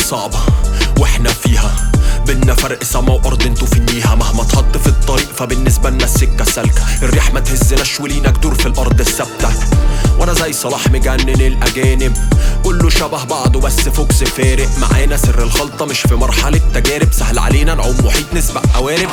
صعبة واحنا فيها بينا فرق سما وارض انتوا في النيها مهما اتحط في الطريق فبالنسبة لنا السكة سالكة الريح ما تهزناش ولينا جدور في الارض الثابتة وانا زي صلاح مجنن الاجانب كله شبه بعضه بس فوكس فارق معانا سر الخلطة مش في مرحلة تجارب سهل علينا نعوم محيط نسبق قوارب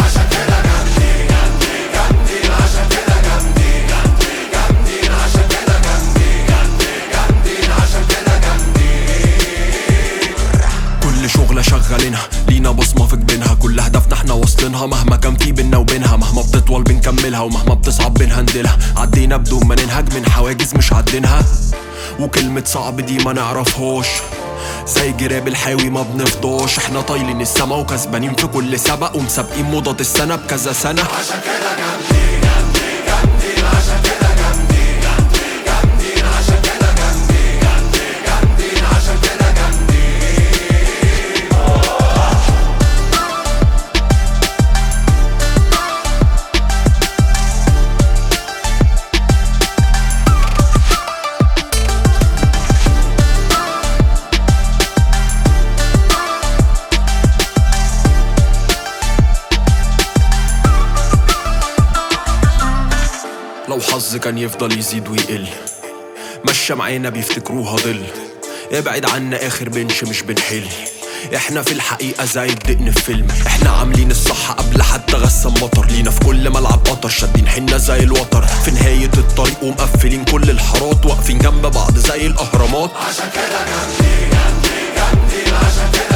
كل شغلة شغالينها لينا بصمة في جبينها كل هدفنا احنا واصلينها مهما كان في بينا وبينها مهما بتطول بنكملها ومهما بتصعب بنهندلها عدينا بدون ما ننهج من حواجز مش عدينها وكلمة صعب دي ما نعرفهاش زي جراب الحاوي ما بنفضاش احنا طايلين السما وكسبانين في كل سبق ومسابقين موضة السنة بكذا سنة عشان كده جامدين جامدين جامدين عشان كده جامدين جامدين جامدين عشان كده جامدين جامدين جامدين عشان كده جامدين لو حظ كان يفضل يزيد ويقل مشى معانا بيفتكروها ظل ابعد عنا اخر بنش مش بنحل احنا في الحقيقة زي الدقن في فيلم احنا عاملين الصح قبل حتى غسان مطر لينا في كل ملعب قطر شادين حنا زي الوتر في نهاية الطريق ومقفلين كل الحارات واقفين جنب بعض زي الاهرامات عشان كده جامدين جامدين جامدين عشان كده